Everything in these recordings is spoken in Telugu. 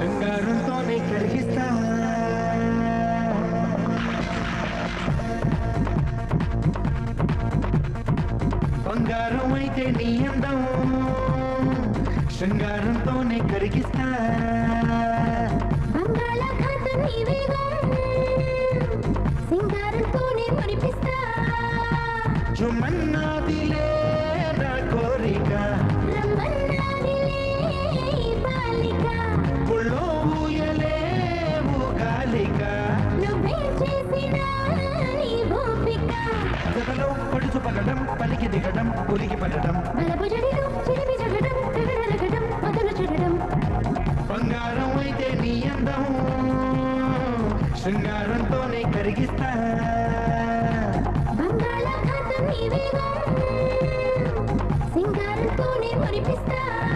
శృంగారంతోనే కరిగిస్తా బంగారం అయితే నీ అందం శృంగారంతోనే కరిగిస్తా బంగాళాఖాతం నీ వేగం సింగారంతోనే మురిపిస్తా జుమన్నాదిలే నా కోరిక రమ్మన్నాదిలే ఈ బాలిక పుల్లో ఊయలే ఊగాలిక నువ్వేం చేసినా నీ భూపిక జతలో పడుచు పడడం పలికి దిగడం ఉలికి పడడం బలపు జడిలో చిలిపి జగడం రగడరగడం మొదలు చెడడం బంగారం అయితే నీ అందం శృంగారంతోనే కరిగిస్తా బంగాళాఖాతం నీ వేగం సింగారంతోనే మురిపిస్తా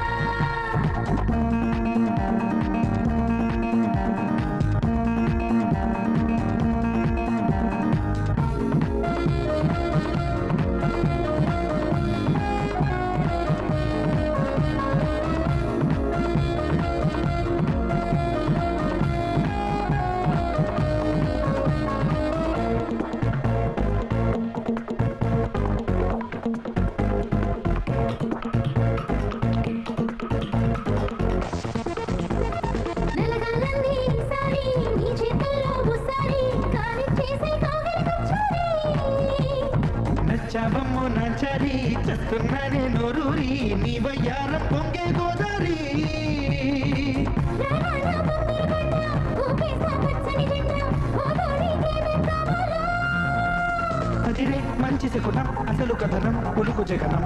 నలగాలంది ఈసారి నీ చేతుల్లో ఒకసారి కాని చేసే కాగలి నచ్చావమ్మో నచ్చరి చేస్తున్నానే నోరూరి నీ వయ్యారం పొంగే గోదారి అదిరే మంచి శకునం అసలు కథనం పులుకు జగనం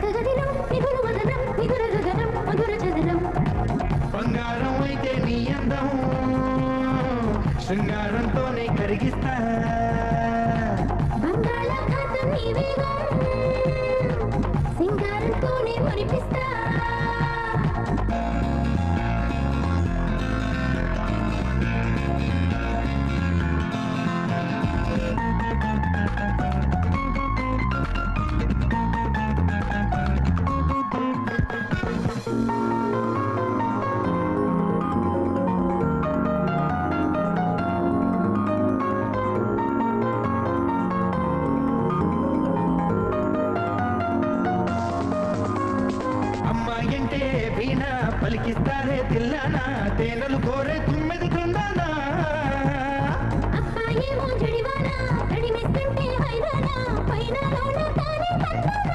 బంగారం అయితే నీ అందం శృంగారంతోనే కరిగిస్తా సింగారంతోనే మురిపిస్తా అమ్మాయి అంటే వీణ పలికిస్తారే తిల్లానా తేనెలు కోరే తుమ్మెది తందానా అబ్బాయేమో జడివానా తడిమిస్తుంటే హైరానా పైన లోన తానే తందానా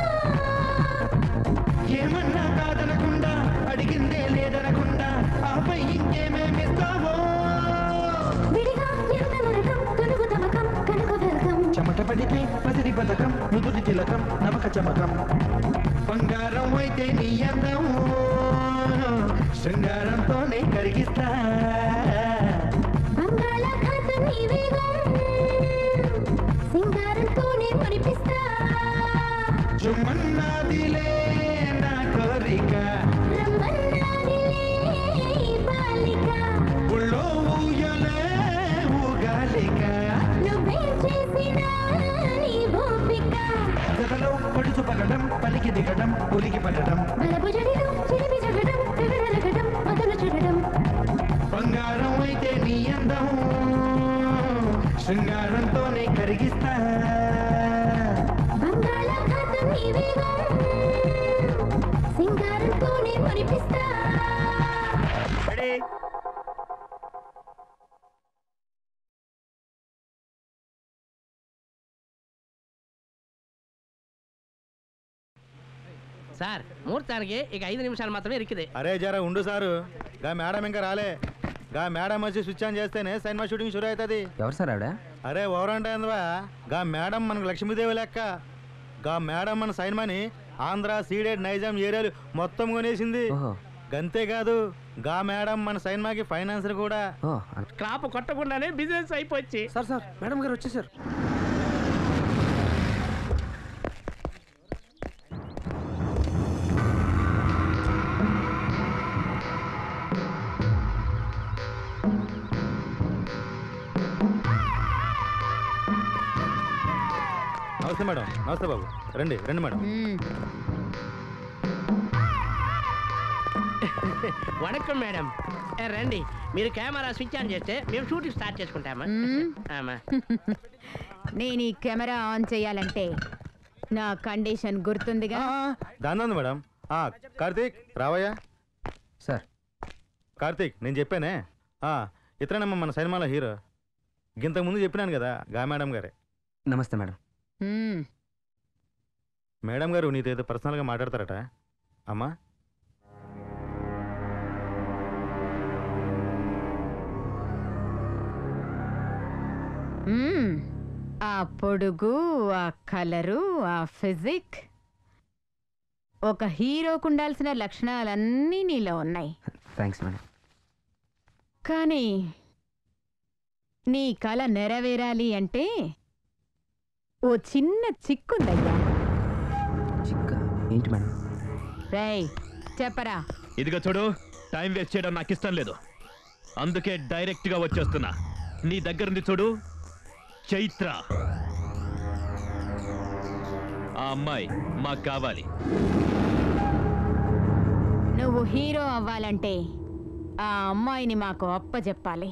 ఏమన్నా కాదనకుండా అడిగిందే లేదనకుండా ఆపై ఇంకేమేమిస్తావో విడిగా ఎంత నరకం తనుగు తమకం కనుక వెల్కం చెమట పడితే పసిరి పథకం నుదుటి తిలకం నమక చమకం బంగారం అయితే నీ అందం శృంగారంతోనే కరిగిస్తా బంగాళాఖాతం నీ వేగం సింగారంతోనే మురిపిస్తా జుమన్నాదిలే నా కోరిక రమ్మన్నాదిలే ఈ బాలిక ఉళ్ళో ఊయలే ఊగాలిక నువ్వేం చేసినా నీ భూపిక జతలో పొడుచు పగడం పలికి దిగడం ఉలికి పడడం బలపు జడిలో చిలిపి జగడం రగడరగడం మొదలు చెడడం బంగారం అయితే నీ అందం శృంగారంతోనే కరిగిస్తా బంగాళాఖాతం నీ వేగం సింగారంతోనే మురిపిస్తా సార్ ముహూర్తానికి ఇక ఐదు నిమిషాలు మాత్రమే ఇరికిదే అరే జర ఉండు సారు గా మేడం ఇంకా రాలే గా మేడం వచ్చి స్విచ్ ఆన్ చేస్తేనే సినిమా షూటింగ్ షురు అవుతుంది ఎవరు సార్ ఆవిడ అరే ఓవరంటే ఏందివా గా మేడం మనకు లక్ష్మీదేవి లెక్క గా మేడం మన సైన్మాని ఆంధ్ర సీడెడ్ నైజాం ఏరియాలు మొత్తం కొనేసింది ఓహో గంతేకాదు గా మేడం మన సైన్మాకి ఫైనాన్సర్ కూడా ఓ క్రాప్ కొట్టకుండానే బిజినెస్ అయిపోయి సార్ సార్ మేడం గారు వచ్చేసారు నమస్తే మేడం నమస్తే బాబు రండి రండి మేడం వణకం మేడం ఏ, రండి మీరు కెమెరా స్విచ్ ఆన్ చేస్తే మేము షూటింగ్ స్టార్ట్ చేసుకుంటామా మ్మ్. ఆమా నేను ఈ కెమెరా ఆన్ చేయాలంటే నా కండిషన్ గుర్తుందిగా దాని ఉంది మేడం ఆ, కార్తీక్ రావయ్యా సార్ కార్తీక్ నేను చెప్పానే ఆ, ఇతరేనమ్మా మన సినిమాలో హీరో ఇంతకు ముందు చెప్పినాను కదా గా మేడం గారే నమస్తే మేడం మ్మ్. మేడం గారు నీతో ఏదో పర్సనల్గా మాట్లాడతారట అమ్మా మ్మ్. ఆ పొడుగు ఆ కలరు ఆ ఫిజిక్ ఒక హీరోకు ఉండాల్సిన లక్షణాలన్నీ నీలో ఉన్నాయి థ్యాంక్స్ మేడం కానీ నీ కళ నెరవేరాలి అంటే ఓ చిన్న చిక్కుందయ్యా చిక్క ఏంటి మేడం రేయ్ చెప్పరా ఇదిగో చూడు టైం వేస్ట్ చేయడం నాకు ఇష్టం లేదు అందుకే డైరెక్ట్ గా వచ్చేస్తున్నా నీ దగ్గరుంది చూడు చైత్ర ఆ అమ్మాయి మాకు కావాలి నువ్వు హీరో అవ్వాలంటే ఆ అమ్మాయిని మాకు అప్పచెప్పాలి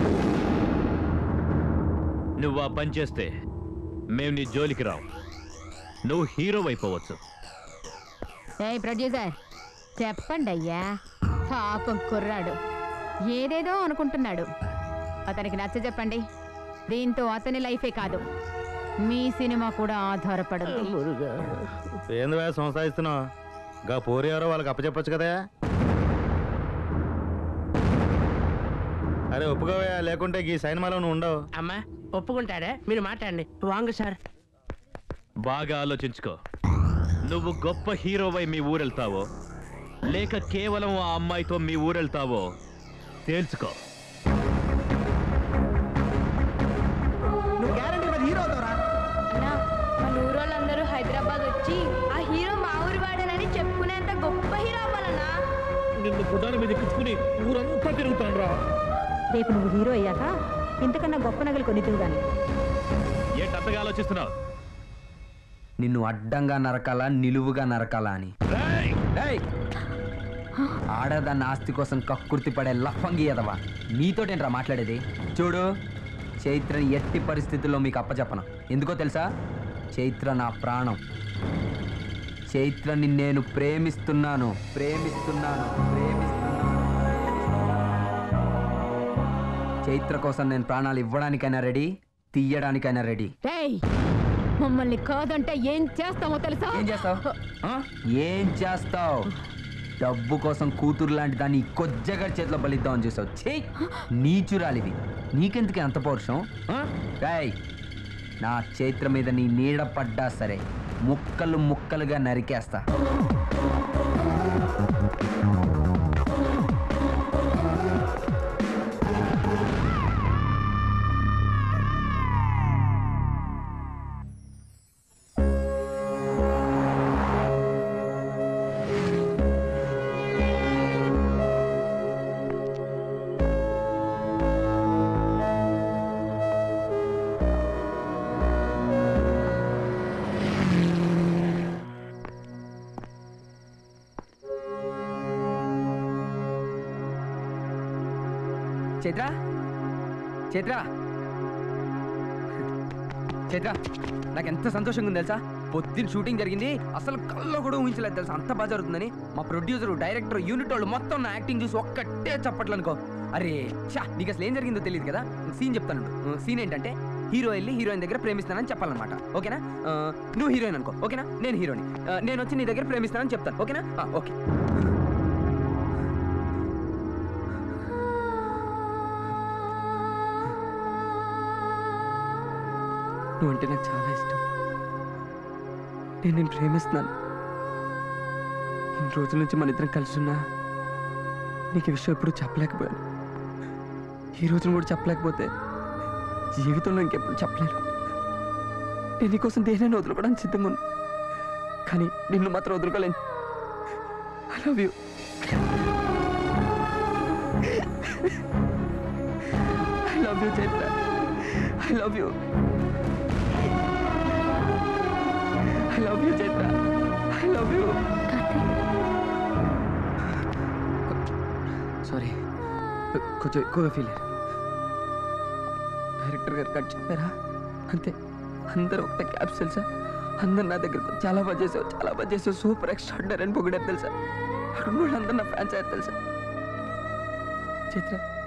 నువ్వు ఆ పని చేస్తే మేము నీ జోలికి రావు నువ్వు హీరో అయిపోవచ్చు ఏయ్ ప్రొడ్యూసర్ చెప్పండి అయ్యా పాపం కుర్రాడు ఏదేదో అనుకుంటున్నాడు అతనికి నచ్చ చెప్పండి దీంతో అతని లైఫే కాదు మీ సినిమా కూడా ఆధారపడుతుంది ఏంది వే సంస్థాయిస్తున్నావు గా పోరు ఎవరో వాళ్ళకి అప్పచెప్పచ్చు కదా అరే ఒప్పుకోవా లేకుంటే ఈ సినిమాలో నువ్వు ఉండవు అమ్మా ఒప్పుకుంటాడా మీరు మాట్లాడండి వాంగ సార్ బాగా ఆలోచించుకో నువ్వు గొప్ప హీరోవై మీ ఊరెళ్తావో లేక కేవలం ఆ అమ్మాయితో మీ ఊరెళ్తావో తేల్చుకో నువ్వు గ్యారంటీ మరి హీరో అవుతావురా అన్నా మన ఊరోళ్ళందరూ హైదరాబాద్ వచ్చి ఆ హీరో మా ఊరి వాడేనని చెప్పుకునేంత గొప్ప హీరో అవ్వాలన్నా నిన్ను పుటాల మీద ఎక్కించుకుని ఊరంతా తిరుగుతాను రా రేపు నువ్వు హీరో అయ్యాక ఇంతకన్నా గొప్ప నగలు కొనిద్దువు గాని ఏంటి అంతగా ఆలోచిస్తున్నావు నిన్ను అడ్డంగా నరకాలా నిలువుగా నరకాలా అని ఏయ్! ఆడదాన్ని ఆస్తి కోసం కక్కుర్తి పడే లఫంగి ఎదవా నీతోటేంట్రా మాట్లాడేది చూడు చైత్రని ఎట్టి పరిస్థితుల్లో మీకు అప్పచెప్పను ఎందుకో తెలుసా చైత్ర నా ప్రాణం చైత్రని నేను ప్రేమిస్తున్నాను ప్రేమిస్తున్నాను ప్రేమిస్తున్నాను చైత్ర కోసం నేను ప్రాణాలు ఇవ్వడానికైనా రెడీ తీయడానికైనా రెడీ రేయ్ మమ్మల్ని కాదంటే ఏం చేస్తామో తెలుసా ఏం చేస్తావు ఏం చేస్తావు డబ్బు కోసం కూతురు లాంటి దాన్ని ఈ కొజ్జగడి చేతిలో బలిద్దామని చూసావు ఛీ నీచురాలివి నీకెందుకు అంత పౌరుషం ఆ? రేయ్ నా చైత్ర మీద నీ నీడ పడ్డా సరే ముక్కలు ముక్కలుగా నరికేస్తా చైత్ర చైత్ర చైత్ర నాకు ఎంత సంతోషంగా ఉంది తెలుసా పొద్దున్న షూటింగ్ జరిగింది అసలు కల్లో కూడా ఊహించలేదు తెలుసా అంత బాగా జరుగుతుందని మా ప్రొడ్యూసర్ డైరెక్టర్ యూనిట్ వాళ్ళు మొత్తం నా యాక్టింగ్ చూసి ఒక్కటే చప్పట్లు అనుకో అరే షా నీకు అసలు ఏం జరిగిందో తెలియదు కదా సీన్ చెప్తాను సీన్ ఏంటంటే హీరో వెళ్ళి హీరోయిన్ దగ్గర ప్రేమిస్తానని చెప్పాలన్నమాట ఓకేనా ఆ, నువ్వు హీరోయిన్ అనుకో ఓకేనా నేను హీరోని ఆ, నేను వచ్చి నీ దగ్గర ప్రేమిస్తానని చెప్తాను ఓకేనా ఆ, ఓకే నువ్వు అంటే నాకు చాలా ఇష్టం నేను నేను ప్రేమిస్తున్నాను ఇన్ని రోజుల నుంచి మన ఇద్దరం కలిసి ఉన్నా నీకు ఈ విషయం ఎప్పుడు చెప్పలేకపోయాను ఈ రోజున కూడా చెప్పలేకపోతే జీవితంలో ఇంకెప్పుడు చెప్పలేను నేను నీకోసం దేనైనా వదులుకోవడానికి సిద్ధంగా ఉన్నా కానీ నిన్ను మాత్రం వదులుకోలేను I love you I love you Chaitra I love you I love you Chaitra I love you sorry కొంచెం ఎక్కువగా ఫీల్ అయ్యారు డైరెక్టర్ గారు కట్ చెప్పారా అంతే అందరూ ఒకటే క్యాప్స్ తెలుసా అందరు నా దగ్గరకు చాలా బాగా చేసావు చాలా బాగా చేసావు సూపర్ ఎక్స్ట్రాడినరీ అని పొగిడారు తెలుసా అక్కడ ఉన్న వాళ్ళందరూ నా ఫ్యాన్స్ అయ్యారు తెలుసా చిత్ర